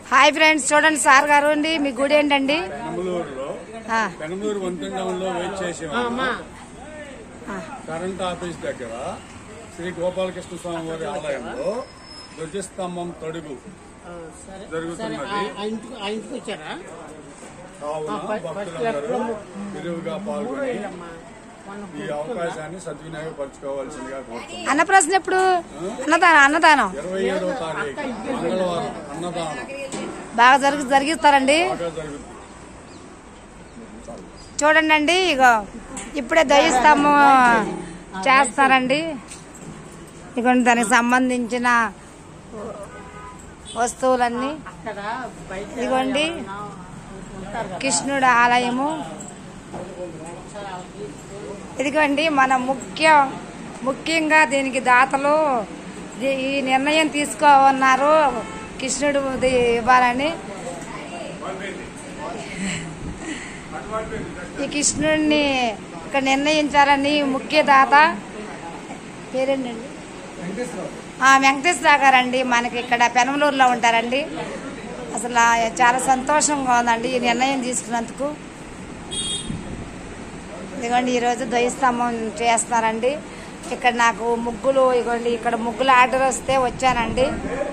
hi friends చూడండి sir గారు అండి మీ గుడి ఏంటండి పెనమలూరులో ఆ, పెనమలూరు వంతెనలో వెయిట్ చేసేవాళ్ళం కరెంట్ ఆఫీస్ దగ్గర శ్రీ గోపాలకృష్ణ స్వామి వారి ఆలయంలో ధ్వజస్తంభం తడుగు జరుగుతున్నది ఆ ఇంటికి వచ్చారా కావున భక్తులందరూ విరివిగా పాల్గొని ఈ అవకాశాన్ని సద్వినియోగపరచుకోవాల్సిందిగా కోరుతున్నాను అన్నప్రశ్న ఎప్పుడు అన్నదానం అన్నదానం ఇరవై ఏడవ తారీఖు మంగళవారం అన్నదానం బాగా జరిగి జరిగిస్తారండి బాగా జరుగుతుంది చూడండి అండి ఇగో ఇప్పుడే దయిస్తాము చేస్తారండి ఇగోండి దానికి సంబంధించిన వస్తువులన్నీ అక్కడ బయట ఇదిగోండి ఉంటారు కదా కృష్ణుడు ఆలయము ఇదిగోండి మన ముఖ్య ముఖ్యంగా దీనికి దాతలు ది- ఈ నిర్ణయం తీసుకోమన్నారు కృష్ణుడు ది ఇవ్వాలని ఈ కృష్ణుడిని ఇక్కడ నిర్ణయించాలని ముఖ్య దాత పేరేంటండి ఆ, వెంకటేశ్వర గారండి మనకి ఇక్కడ పెనమలూరులో ఉంటారండి అసలు ఆ చాలా సంతోషంగా ఉందండి ఈ నిర్ణయం తీసుకున్నందుకు ఇదిగోండి ఈరోజు ద్వయస్తంభం చేస్తున్నారండి ఇక్కడ నాకు ముగ్గులు ఇదిగోండి ఇక్కడ ముగ్గులు ఆర్డర్ వస్తే వచ్చానండి